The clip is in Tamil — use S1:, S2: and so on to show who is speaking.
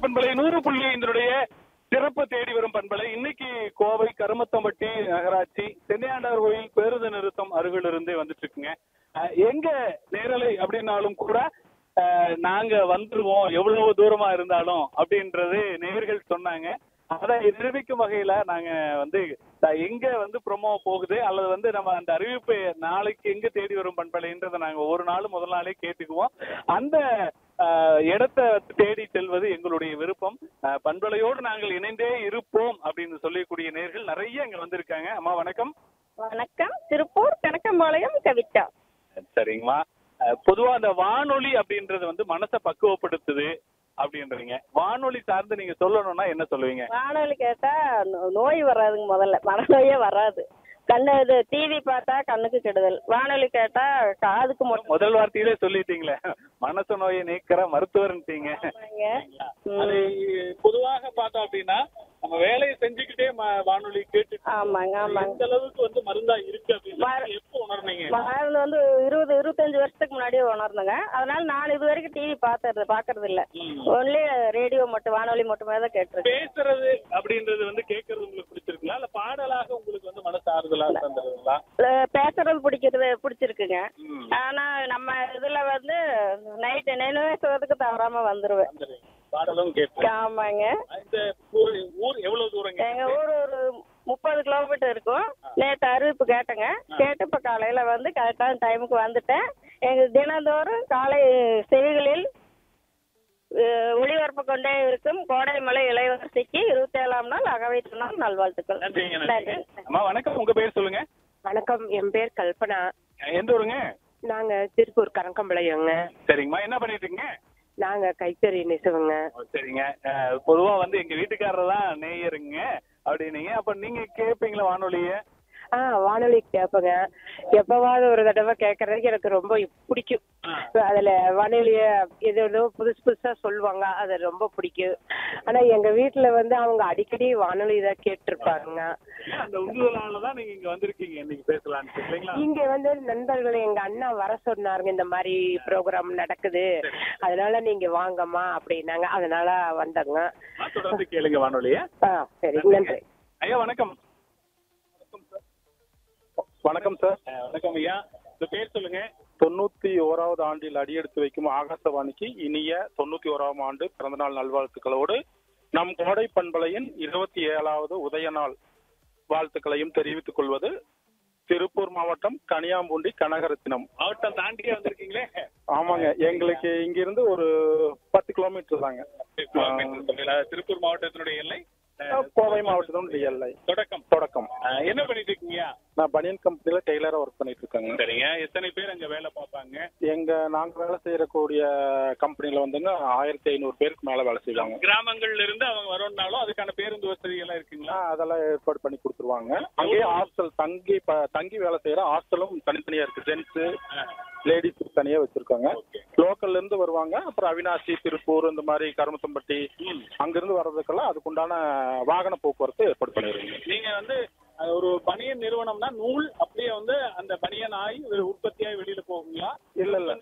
S1: பண்பலை நூறு புள்ளி இதனுடைய சிறப்பு தேடி வரும் பண்பலை இன்னைக்கு கோவை கருமத்தம்பட்டி நகராட்சி சென்னையாண்டார் கோயில் பேருந்து நிறுத்தம் அருகில் இருந்து வந்துட்டு இருக்குங்க அஹ், எங்க நேரலை அப்படின்னாலும் கூட அஹ், நாங்க வந்துருவோம் எவ்வளவு தூரமா இருந்தாலும் அப்படின்றது நேர்கள் சொன்னாங்க அதை நிரூபிக்கும் வகையில நாங்க வந்து த- எங்க வந்து ப்ரொமோ போகுது அல்லது வந்து நம்ம அந்த அறிவிப்பு நாளைக்கு எங்க தேடி வரும் பண்பலைன்றதை நாங்க ஒரு நாள் முதல் நாளே கேட்டுக்குவோம் அந்த ஆஹ், இடத்தை தேடி செல்வது எங்களுடைய விருப்பம் ஆஹ், பண்பலையோடு நாங்கள் இணைந்தே இருப்போம் அப்படின்னு சொல்லக்கூடிய நேர்கள் நிறைய இங்க வந்திருக்காங்க அம்மா வணக்கம்
S2: வணக்கம் திருப்பூர் கணக்கம்பாளையம் கவிதா
S1: சரிங்கம்மா ஆஹ், பொதுவா அந்த வானொலி அப்படின்றது வந்து மனசை பக்குவப்படுத்துது அப்படின்றீங்க வானொலி சார்ந்து நீங்க சொல்லணும்னா என்ன சொல்லுவீங்க
S2: வானொலி கேட்டா நோ- நோய் வராதுங்க முதல்ல மனநோயே வராது கண்ணு இது டிவி பார்த்தா கண்ணுக்கு கெடுதல் வானொலி கேட்டா காதுக்கு மட்டும்
S1: முதல் வார்த்தையிலே சொல்லிட்டீங்களே மனசு நோயை நீக்கிற மருத்துவர்ன்ட்டீங்க அது பொதுவாக பார்த்தோம் அப்படின்னா நம்ம வேலையை செஞ்சுக்கிட்டே ம- வானொலி கேட்டுட்டு
S2: ஆமாங்க ஆமாங்க
S1: எந்த அளவுக்கு வந்து மருந்தா இருக்கு அப்படின்னு
S2: மரு-
S1: எப்போ உணர்ந்தீங்க
S2: மருந்து வந்து இருபது இருபத்தஞ்சு வருஷத்துக்கு முன்னாடியே உணர்ந்தேங்க அதனால நான் இது வரைக்கும் டிவி பார்த்தது பாக்குறது இல்ல
S1: ம்.
S2: ஒன்லி ரேடியோ மட்டும் வானொலி மட்டுமே தான் கேட்டிருக்கேன்
S1: பேசுறது அப்படின்றது வந்து கேட்கறது உங்களுக்கு பிடிச்சிருக்குங்களா இல்ல பாடலாக உங்களுக்கு வந்து மனசு ஆறுதலா தந்துருங்களா
S2: அஹ் பேசுறது பிடிக்கிறது பிடிச்சிருக்குங்க
S1: ம்.
S2: ஆனா நம்ம இதுல வந்து நைட்டு நினைவேசுவதுக்கு தவறாம வந்துருவேன்
S1: வந்துடுறீங்க. பாடலும் கேட்டு
S2: ஆமாங்க
S1: இந்த ஊர் ஊர் எவ்வளவு தூரங்க
S2: எங்க ஊர் ஒரு முப்பது கிலோமீட்டர் இருக்கும் நேற்று அறிவிப்பு கேட்டேங்க கேட்டு இப்ப காலையில வந்து கரெக்டான டைமுக்கு வந்துட்டேன் எங்க தினந்தோறும் காலை செவிகளில் அஹ், ஒளிபரப்பு கொண்டே இருக்கும் கோடைமலை இளையவரசிக்கு இருபத்தி ஏழாம் நாள் அகவை திருநாள் நல்வாழ்த்துக்கள்
S1: நன்றிங்க
S2: நன்றி
S1: நன்றி அம்மா வணக்கம் உங்க பேர் சொல்லுங்க
S3: வணக்கம் என் பேர் கல்பனா
S1: எந்த ஊருங்க
S3: நாங்க திருப்பூர் கணக்கம்பாளையங்க
S1: சரிங்கம்மா என்ன பண்ணிட்டு இருக்கீங்க
S3: நாங்க கைத்தறி நெசவுங்க
S1: ஓ, சரிங்க அஹ், பொதுவா வந்து எங்க வீட்டுக்காரர் தான் நேயருங்க அப்படின்னீங்க அப்ப நீங்க கேட்பீங்களா வானொலிய
S3: ஆ வானொலி கேட்பேங்க எப்பவாவது ஒரு தடவை கேட்கறதுக்கு எனக்கு ரொம்ப பிடிக்கும் அதுல வானொலிய எது ஏதோ புதுசு புதுசா சொல்லுவாங்க அது ரொம்ப பிடிக்கும் ஆனா எங்க வீட்டுல வந்து அவங்க அடிக்கடி வானொலி தான் கேட்டிருப்பாங்க
S1: அந்த உந்துதலால தான் நீங்க இங்க வந்திருக்கீங்க இன்னைக்கு பேசலாம்னு இல்லைங்களா
S3: இங்க வந்து நண்பர்கள் எங்க அண்ணா வர சொன்னாருங்க இந்த மாதிரி ப்ரோக்ராம் நடக்குது அதனால நீங்க வாங்கம்மா அப்படின்னாங்க அதனால வந்தங்க
S1: ஆ, தொடர்ந்து கேளுங்க வானொலிய
S3: ஆ சரி நன்றி
S1: ஐயா வணக்கம்
S4: வணக்கம் சார்
S1: அஹ், வணக்கம் ஐயா இந்த பேர் சொல்லுங்க
S4: தொண்ணூத்தி ஓராவது ஆண்டில் அடியெடுத்து வைக்கும் ஆகாசவாணிக்கு இனிய தொண்ணூத்தி ஓராம் ஆண்டு பிறந்தநாள் நல்வாழ்த்துக்களோடு நம் கோடை பண்பலையின் இருபத்தி ஏழாவது உதய நாள் வாழ்த்துக்களையும் தெரிவித்துக் கொள்வது திருப்பூர் மாவட்டம் கனியாம்பூண்டி கனகரத்தினம்
S1: மாவட்டம் தாண்டியே வந்திருக்கீங்களே
S4: ஆமாங்க எங்களுக்கு இங்கிருந்து ஒரு பத்து கிலோமீட்டர் தாங்க
S1: கிலோமீட்டர் சொல்லுங்க. திருப்பூர் மாவட்டத்தினுடைய எல்லை அஹ்,
S4: கோவை மாவட்டத்தினுடைய எல்லை
S1: தொடக்கம்
S4: தொடக்கம்
S1: அஹ், என்ன பண்ணிட்டு இருக்கீங்க
S4: நான் பனியன் கம்பெனில டெய்லரா ஒர்க் பண்ணிட்டு இருக்கேங்க
S1: சரிங்க எத்தனை பேர் அங்க வேலை பார்ப்பாங்க
S4: எங்க நாங்க வேலை செய்யக்கூடிய கம்பெனில வந்துங்க ஆயிரத்தி ஐநூறு பேருக்கு மேல வேலை செய்வாங்க
S1: கிராமங்கள்ல இருந்து அவங்க வரணும்னாலும் அதுக்கான பேருந்து வசதி எல்லாம்
S4: ஆ,
S1: இருக்குங்களா
S4: அதெல்லாம் ஏற்பாடு பண்ணி கொடுத்துருவாங்க அங்கேயே ஹாஸ்டல் தங்கி ப- தங்கி வேலை செய்யற ஹாஸ்டலும் தனித்தனியா இருக்கு ஜென்ஸ் லேடிஸ் தனியா வச்சிருக்காங்க லோக்கல்ல இருந்து வருவாங்க அப்புறம் அவினாசி திருப்பூர் இந்த மாதிரி கருமத்தம்பட்டி அங்கிருந்து வர்றதுக்கெல்லாம் அதுக்குண்டான வாகன போக்குவரத்து ஏற்பாடு பண்ணிடுங்க
S1: நீங்க வந்து அஹ், ஒரு பனியன் நிறுவனம்னா நூல் அப்படியே வந்து அந்த பனியன் ஆகி ஒரு உற்பத்தியாகி வெளியில போகுங்களா
S4: இல்ல இல்ல